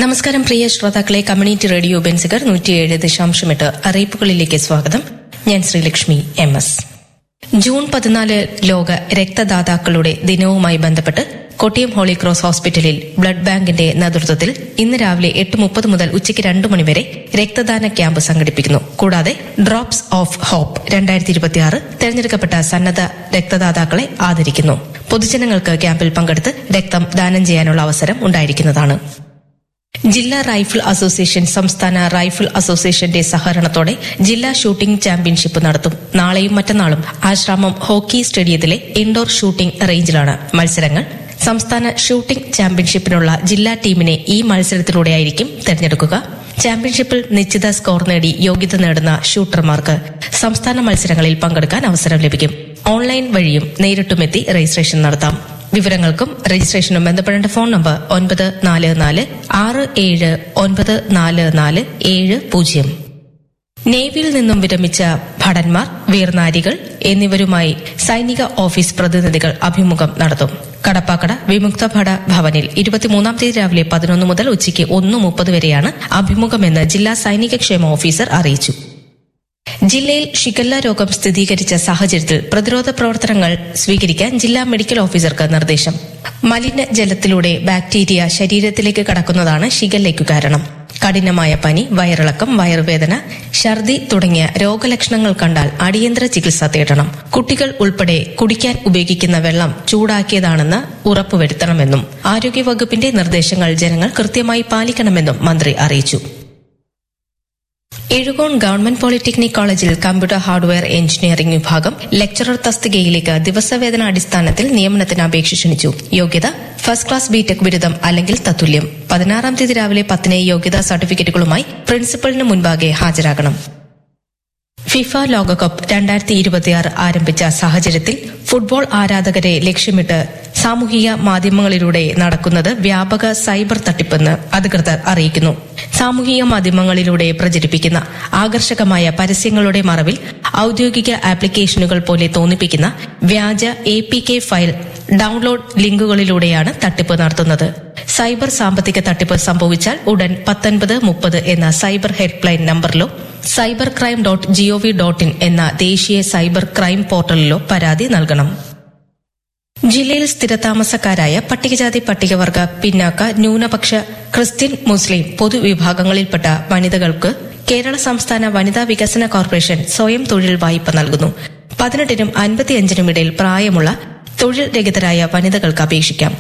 നമസ്കാരം പ്രിയ ശ്രോതാക്കളെ community radio Benziger നൂറ്റിയേഴ് ദശാംശമെട്ട് അറിയിപ്പുകളിലേക്ക് സ്വാഗതം ഞാൻ ശ്രീലക്ഷ്മി എം എസ് ജൂൺ പതിനാല് ലോക രക്തദാതാക്കളുടെ ദിനവുമായി ബന്ധപ്പെട്ട് കൊട്ടിയം ഹോളി ക്രോസ് ഹോസ്പിറ്റലിൽ ബ്ലഡ് ബാങ്കിന്റെ നേതൃത്വത്തിൽ ഇന്ന് രാവിലെ എട്ട് മുപ്പത് മുതൽ ഉച്ചയ്ക്ക് രണ്ട് മണിവരെ രക്തദാന ക്യാമ്പ് സംഘടിപ്പിക്കുന്നു കൂടാതെ ഡ്രോപ്സ് ഓഫ് ഹോപ്പ് രണ്ടായിരത്തി ഇരുപത്തിയാറ് തെരഞ്ഞെടുക്കപ്പെട്ട സന്നദ്ധ രക്തദാതാക്കളെ ആദരിക്കുന്നു പൊതുജനങ്ങൾക്ക് ക്യാമ്പിൽ പങ്കെടുത്ത് രക്തം ദാനം ചെയ്യാനുള്ള അവസരം ഉണ്ടായിരിക്കുന്നതാണ് ജില്ലാ റൈഫിൾ അസോസിയേഷൻ സംസ്ഥാന റൈഫിൾ അസോസിയേഷന്റെ സഹകരണത്തോടെ ജില്ലാ ഷൂട്ടിംഗ് ചാമ്പ്യൻഷിപ്പ് നടത്തും നാളെയും മറ്റന്നാളും ആശ്രാമം ഹോക്കി സ്റ്റേഡിയത്തിലെ ഇൻഡോർ ഷൂട്ടിംഗ് റേഞ്ചിലാണ് മത്സരങ്ങൾ സംസ്ഥാന ഷൂട്ടിംഗ് ചാമ്പ്യൻഷിപ്പിനുള്ള ജില്ലാ ടീമിനെ ഈ മത്സരത്തിലൂടെയായിരിക്കും തെരഞ്ഞെടുക്കുക ചാമ്പ്യൻഷിപ്പിൽ നിശ്ചിത സ്കോർ നേടി യോഗ്യത നേടുന്ന ഷൂട്ടർമാർക്ക് സംസ്ഥാന മത്സരങ്ങളിൽ പങ്കെടുക്കാൻ അവസരം ലഭിക്കും ഓൺലൈൻ വഴിയും നേരിട്ടുമെത്തി രജിസ്ട്രേഷൻ നടത്താം വിവരങ്ങൾക്കും രജിസ്ട്രേഷനും ബന്ധപ്പെടേണ്ട ഫോൺ നമ്പർ ഒൻപത് നാല് നാല് ആറ് ഏഴ് ഒൻപത് നാല് നാല് ഏഴ് പൂജ്യം നേവിയിൽ നിന്നും വിരമിച്ച ഭടന്മാർ വീർനാരികൾ എന്നിവരുമായി സൈനിക ഓഫീസ് പ്രതിനിധികൾ അഭിമുഖം നടത്തും കടപ്പാക്കട വിമുക്ത ഭട ഭവനിൽ ഇരുപത്തിമൂന്നാം തീയതി രാവിലെ പതിനൊന്ന് മുതൽ ഉച്ചയ്ക്ക് ഒന്ന് മുപ്പത് വരെയാണ് അഭിമുഖമെന്ന് ജില്ലാ സൈനിക ക്ഷേമ ഓഫീസർ അറിയിച്ചു ജില്ലയിൽ ഷിഗല്ല രോഗം സ്ഥിരീകരിച്ച സാഹചര്യത്തിൽ പ്രതിരോധ പ്രവർത്തനങ്ങൾ സ്വീകരിക്കാൻ ജില്ലാ മെഡിക്കൽ ഓഫീസർക്ക് നിർദ്ദേശം മലിനജലത്തിലൂടെ ബാക്ടീരിയ ശരീരത്തിലേക്ക് കടക്കുന്നതാണ് ഷിഗല്ലയ്ക്കു കാരണം കഠിനമായ പനി വയറിളക്കം വയറുവേദന ഛർദി തുടങ്ങിയ രോഗലക്ഷണങ്ങൾ കണ്ടാൽ അടിയന്തര ചികിത്സ തേടണം കുട്ടികൾ ഉൾപ്പെടെ കുടിക്കാൻ ഉപയോഗിക്കുന്ന വെള്ളം ചൂടാക്കിയതാണെന്ന് ഉറപ്പുവരുത്തണമെന്നും ആരോഗ്യവകുപ്പിന്റെ നിർദ്ദേശങ്ങൾ ജനങ്ങൾ കൃത്യമായി പാലിക്കണമെന്നും മന്ത്രി അറിയിച്ചു എഴുകോൺ ഗവൺമെന്റ് പോളിടെക്നിക് കോളേജിൽ കമ്പ്യൂട്ടർ ഹാർഡ്വെയർ എഞ്ചിനീയറിംഗ് വിഭാഗം ലെക്ചറർ തസ്തികയിലേക്ക് ദിവസവേതന അടിസ്ഥാനത്തിൽ നിയമനത്തിന് അപേക്ഷ ക്ഷണിച്ചു യോഗ്യത ഫസ്റ്റ് ക്ലാസ് ബിടെക് ബിരുദം അല്ലെങ്കിൽ തത്തുല്യം പതിനാറാം തീയതി രാവിലെ പത്തിന് യോഗ്യതാ സർട്ടിഫിക്കറ്റുകളുമായി പ്രിൻസിപ്പലിന് മുൻപാകെ ഹാജരാകണം ഫിഫ ലോകകപ്പ് രണ്ടായിരത്തി ഇരുപത്തിയാറ് ആരംഭിച്ച സാഹചര്യത്തിൽ ഫുട്ബോൾ ആരാധകരെ ലക്ഷ്യമിട്ട് സാമൂഹിക മാധ്യമങ്ങളിലൂടെ നടക്കുന്നത് വ്യാപക സൈബർ തട്ടിപ്പെന്ന് അധികൃതർ അറിയിക്കുന്നു സാമൂഹിക മാധ്യമങ്ങളിലൂടെ പ്രചരിപ്പിക്കുന്ന ആകർഷകമായ പരസ്യങ്ങളുടെ മറവിൽ ഔദ്യോഗിക ആപ്ലിക്കേഷനുകൾ പോലെ തോന്നിപ്പിക്കുന്ന വ്യാജ A P K file download ലിങ്കുകളിലൂടെയാണ് തട്ടിപ്പ് നടത്തുന്നത് സൈബർ സാമ്പത്തിക തട്ടിപ്പ് സംഭവിച്ചാൽ ഉടൻ പത്തൊൻപത് മുപ്പത് എന്ന സൈബർ ഹെൽപ്ലൈൻ നമ്പറിലോ cyber crime dot G O V dot in എന്ന ദേശീയ സൈബർ ക്രൈം പോർട്ടലിലോ പരാതി നൽകണം ജില്ലയിൽ സ്ഥിരതാമസക്കാരായ പട്ടികജാതി പട്ടികവർഗ പിന്നാക്ക ന്യൂനപക്ഷ ക്രിസ്ത്യൻ മുസ്ലിം പൊതുവിഭാഗങ്ങളിൽപ്പെട്ട വനിതകൾക്ക് കേരള സംസ്ഥാന വനിതാ വികസന കോർപ്പറേഷൻ സ്വയം തൊഴിൽ വായ്പ നൽകുന്നു പതിനെട്ടിനും അൻപത്തിയഞ്ചിനും ഇടയിൽ പ്രായമുള്ള തൊഴിൽ രഹിതരായ വനിതകൾക്ക് അപേക്ഷിക്കാം